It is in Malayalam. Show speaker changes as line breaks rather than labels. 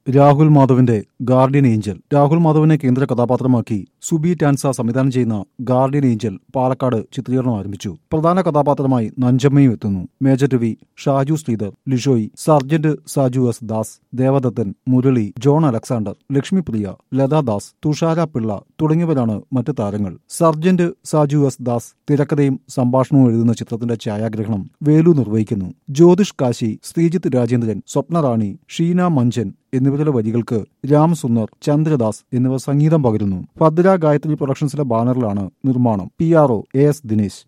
രാഹുൽ മാധവിന്റെ ഗാർഡിയൻ ഏഞ്ചൽ രാഹുൽ മാധവിനെ കേന്ദ്ര കഥാപാത്രമാക്കി സുബി ടാൻസ സംവിധാനം ചെയ്യുന്ന ഗാർഡിയൻ ഏഞ്ചൽ പാലക്കാട് ചിത്രീകരണം ആരംഭിച്ചു പ്രധാന കഥാപാത്രമായി നഞ്ചമ്മയും എത്തുന്നു major Ravi Shaju Sreedhar Lishoy sergeant Saju S Das Devadathan Murali John Alexander Lakshmipriya Latha Das Thushara Pillai തുടങ്ങിയവരാണ് മറ്റ് താരങ്ങൾ സർജന്റ് സാജു എസ് ദാസ് തിരക്കഥയും സംഭാഷണവും എഴുതുന്ന ചിത്രത്തിന്റെ ഛായാഗ്രഹണം വേലു നിർവഹിക്കുന്നു ജ്യോതിഷ് കാശി ശ്രീജിത്ത് രാജേന്ദ്രൻ സ്വപ്നറാണി ഷീന മഞ്ചൻ എന്നിവരുടെ വരികൾക്ക് രാം സുന്ദർ ചന്ദ്രദാസ് എന്നിവർ സംഗീതം പകരുന്നു ഭദ്ര ഗായത്രി പ്രൊഡക്ഷൻസിന്റെ ബാനറിലാണ് നിർമ്മാണം P R O A S Dinesh